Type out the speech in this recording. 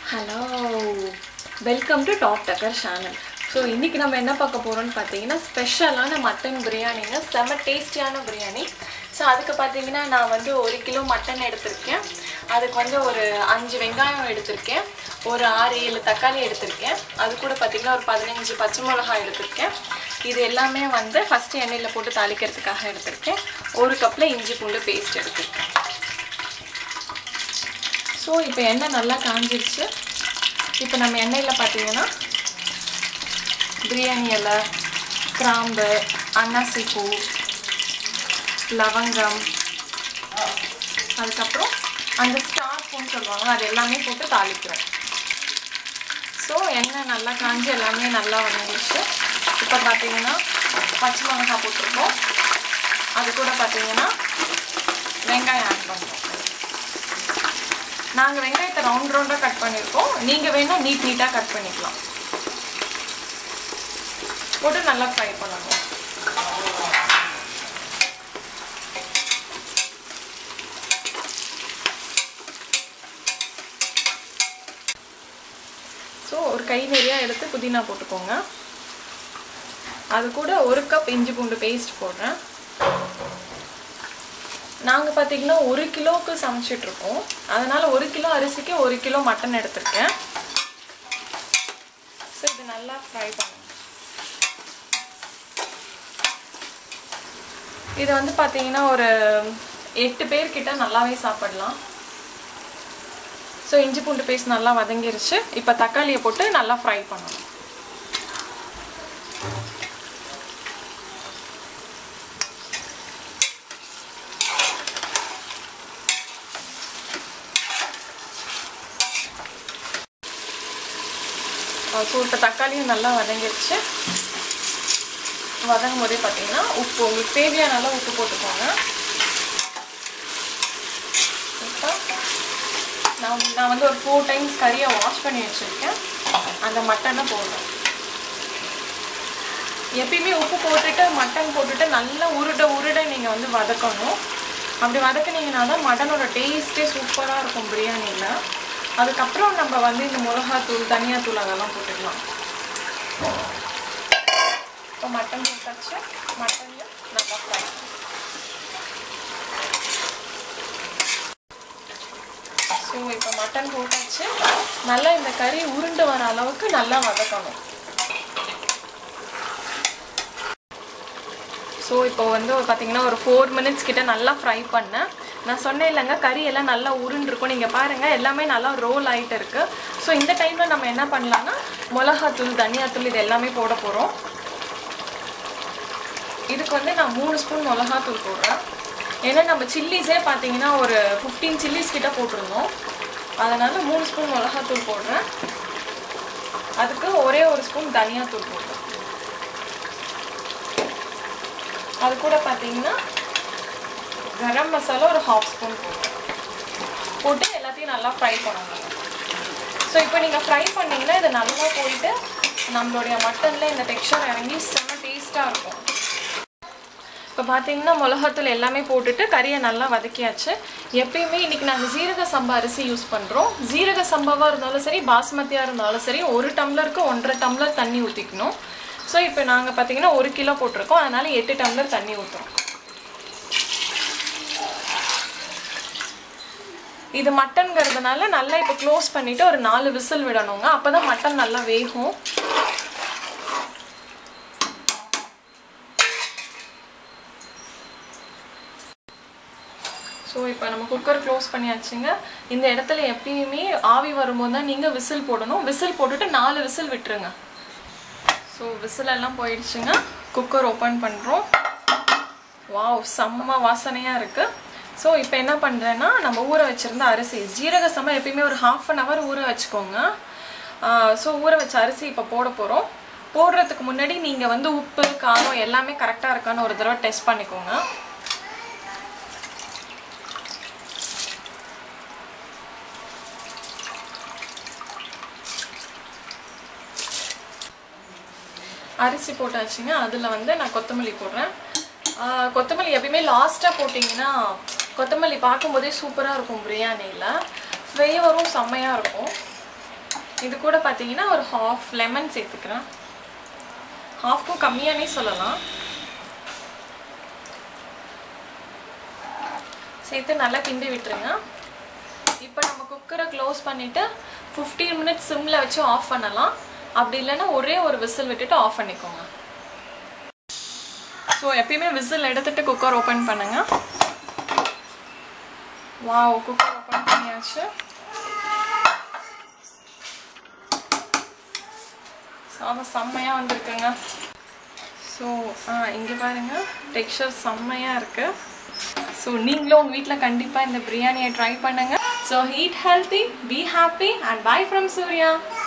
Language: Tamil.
hello welcome to top Takkar channel so இன்றைக்கி நம்ம என்ன பார்க்க போகிறோம்னு பார்த்தீங்கன்னா ஸ்பெஷலான மட்டன் பிரியாணிங்க செம டேஸ்டியான பிரியாணி ஸோ அதுக்கு பார்த்தீங்கன்னா நான் வந்து ஒரு கிலோ மட்டன் எடுத்திருக்கேன் அதுக்கு வந்து ஒரு அஞ்சு வெங்காயம் எடுத்திருக்கேன் ஒரு ஆறு ஏழு தக்காளி எடுத்திருக்கேன் அது கூட பார்த்தீங்கன்னா ஒரு பதினஞ்சு பச்சை மிளகாய் எடுத்திருக்கேன் இது எல்லாமே வந்து ஃபஸ்ட்டு எண்ணெயில் போட்டு தாளிக்கிறதுக்காக எடுத்திருக்கேன் ஒரு கப்பில் இஞ்சி பூண்டு பேஸ்ட் எடுத்திருக்கேன் ஸோ இப்போ எண்ணெய் நல்லா காஞ்சிருச்சு இப்போ நம்ம எண்ணெயில் பார்த்தீங்கன்னா பிரியாணி இலை கிராம்பு அன்னாசி பூ லவங்கம் அதுக்கப்புறம் அந்த ஸ்டார் பூன்னு சொல்லுவாங்க அது எல்லாமே போட்டு தாளிக்கிறோம் ஸோ எண்ணெய் நல்லா காஞ்சி எல்லாமே நல்லா வந்துருச்சு இப்போ பார்த்தீங்கன்னா பச்சை மிளகாய் போட்டிருக்கோம் அது கூட பார்த்தீங்கன்னா வெங்காயம் ஆட் பண்ணுறோம் நாங்கள் வெங்காயத்தை ரவுண்ட் ரவுண்டாக கட் பண்ணியிருக்கோம் நீங்கள் வேணால் நீட் நீட்டாக கட் பண்ணிக்கலாம் போட்டு நல்லா ஃப்ரை பண்ணணும் ஸோ ஒரு கை நிறையா எடுத்து புதினா போட்டுக்கோங்க அது கூட ஒரு கப் இஞ்சி பூண்டு பேஸ்ட் போடுறேன் நாங்கள் பார்த்தீங்கன்னா ஒரு கிலோவுக்கு சமைச்சிட்ருக்கோம் அதனால் ஒரு கிலோ அரிசிக்கு ஒரு கிலோ மட்டன் எடுத்திருக்கேன் ஸோ இது நல்லா ஃப்ரை பண்ணுங்க இது வந்து பார்த்தீங்கன்னா ஒரு எட்டு பேர்கிட்ட நல்லாவே சாப்பிடலாம் ஸோ இஞ்சி பூண்டு பேஸ்ட் நல்லா வதங்கிருச்சு இப்போ தக்காளியை போட்டு நல்லா ஃப்ரை பண்ணணும் ஸோ இப்போ தக்காளியும் நல்லா வதங்கிருச்சு வதங்கும் போதே பார்த்தீங்கன்னா உப்பு உங்களுக்கு தேவையான அளவு உப்பு போட்டுக்கோங்க இப்போ நான் நான் வந்து ஒரு ஃபோர் டைம்ஸ் கறியை வாஷ் பண்ணி வச்சுருக்கேன் அந்த மட்டனை போடுறேன் எப்பயுமே உப்பு போட்டுட்டு மட்டன் போட்டுட்டு நல்லா உருட உருட நீங்கள் வந்து வதக்கணும் அப்படி வதக்குனீங்கன்னா தான் மட்டனோட டேஸ்ட்டே சூப்பராக இருக்கும் பிரியாணியில் அதுக்கப்புறம் நம்ம வந்து இந்த மிளகாத்தூள் தனியாத்தூள் அதெல்லாம் போட்டுக்கலாம் இப்போ மட்டன் போட்டாச்சு மட்டன் நல்லா ஃப்ரை ஸோ இப்போ மட்டன் போட்டாச்சு நல்லா இந்த கறி உருண்டு வர அளவுக்கு நல்லா வதக்கணும் ஸோ இப்போ வந்து பார்த்தீங்கன்னா ஒரு ஃபோர் மினிட்ஸ் கிட்ட நல்லா ஃப்ரை பண்ணேன் நான் சொன்னேன் இல்லைங்க கறி எல்லாம் நல்லா உருண்டிருக்கும் நீங்கள் பாருங்கள் எல்லாமே நல்லா ரோல் ஆகிட்டு இருக்கு ஸோ இந்த டைமில் நம்ம என்ன பண்ணலாம்னா மிளகாத்தூள் தனியாத்தூள் இது எல்லாமே போட போகிறோம் இதுக்கு வந்து நான் மூணு ஸ்பூன் மிளகாத்தூள் போடுறேன் ஏன்னா நம்ம சில்லிஸே பார்த்தீங்கன்னா ஒரு ஃபிஃப்டீன் சில்லிஸ் கிட்ட போட்டிருந்தோம் அதனால் மூணு ஸ்பூன் மிளகாத்தூள் போடுறேன் அதுக்கு ஒரே ஒரு ஸ்பூன் தனியாத்தூள் போடுறேன் அது கூட பார்த்தீங்கன்னா கரம் மசாலா ஒரு ஹாஃப் ஸ்பூன் போடுறேன் போட்டு எல்லாத்தையும் நல்லா ஃப்ரை பண்ணணும் ஸோ இப்போ நீங்கள் ஃப்ரை பண்ணிங்கன்னா இது நல்லா போயிட்டு நம்மளுடைய மட்டனில் இந்த டெக்ஸ்சர் இறங்கி செம்ம டேஸ்ட்டாக இருக்கும் இப்போ பார்த்தீங்கன்னா மிளகாத்தூள் எல்லாமே போட்டுட்டு கறியை நல்லா வதக்கியாச்சு எப்பயுமே இன்றைக்கி நாங்கள் ஜீரக சம்பா அரிசி யூஸ் பண்ணுறோம் ஜீரக சம்பாவாக இருந்தாலும் சரி பாஸ்மதியாக இருந்தாலும் சரி ஒரு டம்ளருக்கு ஒன்றரை டம்ளர் தண்ணி ஊற்றிக்கணும் ஸோ இப்போ நாங்கள் பார்த்தீங்கன்னா ஒரு கிலோ போட்டிருக்கோம் அதனால் எட்டு டம்ளர் தண்ணி ஊற்றுறோம் இது மட்டன்கிறதுனால நல்லா இப்போ க்ளோஸ் பண்ணிவிட்டு ஒரு நாலு விசில் விடணுங்க அப்போ தான் மட்டன் நல்லா வேகும் ஸோ இப்போ நம்ம குக்கர் க்ளோஸ் பண்ணியாச்சுங்க இந்த இடத்துல எப்பயுமே ஆவி வரும்போது தான் நீங்கள் விசில் போடணும் விசில் போட்டுட்டு நாலு விசில் விட்டுருங்க ஸோ விசில் எல்லாம் போயிடுச்சுங்க குக்கர் ஓப்பன் பண்ணுறோம் வாவ் செம்ம வாசனையாக இருக்குது ஸோ இப்போ என்ன பண்ணுறேன்னா நம்ம ஊற வச்சுருந்த அரிசி ஜீரக சம்பா எப்பயுமே ஒரு ஹாஃப் அன் ஹவர் ஊற வச்சுக்கோங்க ஸோ ஊற வச்ச அரிசி இப்போ போட போகிறோம் போடுறதுக்கு முன்னாடி நீங்கள் வந்து உப்பு காரம் எல்லாமே கரெக்டாக இருக்கான்னு ஒரு தடவை டெஸ்ட் பண்ணிக்கோங்க அரிசி போட்டாச்சுங்க அதில் வந்து நான் கொத்தமல்லி போடுறேன் கொத்தமல்லி எப்பயுமே லாஸ்ட்டாக போட்டிங்கன்னா கொத்தமல்லி பார்க்கும்போதே சூப்பராக இருக்கும் பிரியாணியில் ஃப்ளேவரும் செம்மையாக இருக்கும் இது கூட பார்த்தீங்கன்னா ஒரு ஹாஃப் லெமன் சேர்த்துக்கிறேன் ஹாஃப்க்கும் கம்மியானே சொல்லலாம் சேர்த்து நல்லா கிண்டி விட்டுருங்க இப்போ நம்ம குக்கரை க்ளோஸ் பண்ணிவிட்டு ஃபிஃப்டீன் மினிட்ஸ் சிம்மில் வச்சு ஆஃப் பண்ணலாம் அப்படி இல்லைன்னா ஒரே ஒரு விசில் விட்டுட்டு ஆஃப் பண்ணிக்கோங்க ஸோ எப்பயுமே விசில் எடுத்துட்டு குக்கர் ஓப்பன் பண்ணுங்க வாவ் குக்கர் ஓப்பன் பண்ணியாச்சு சாதம் செம்மையாக வந்திருக்குங்க ஸோ ஆ இங்கே பாருங்க டெக்ஸ்சர் செம்மையாக இருக்கு ஸோ நீங்களும் உங்கள் வீட்டில் கண்டிப்பாக இந்த பிரியாணியை ட்ரை பண்ணுங்க so eat healthy be happy and bye from Surya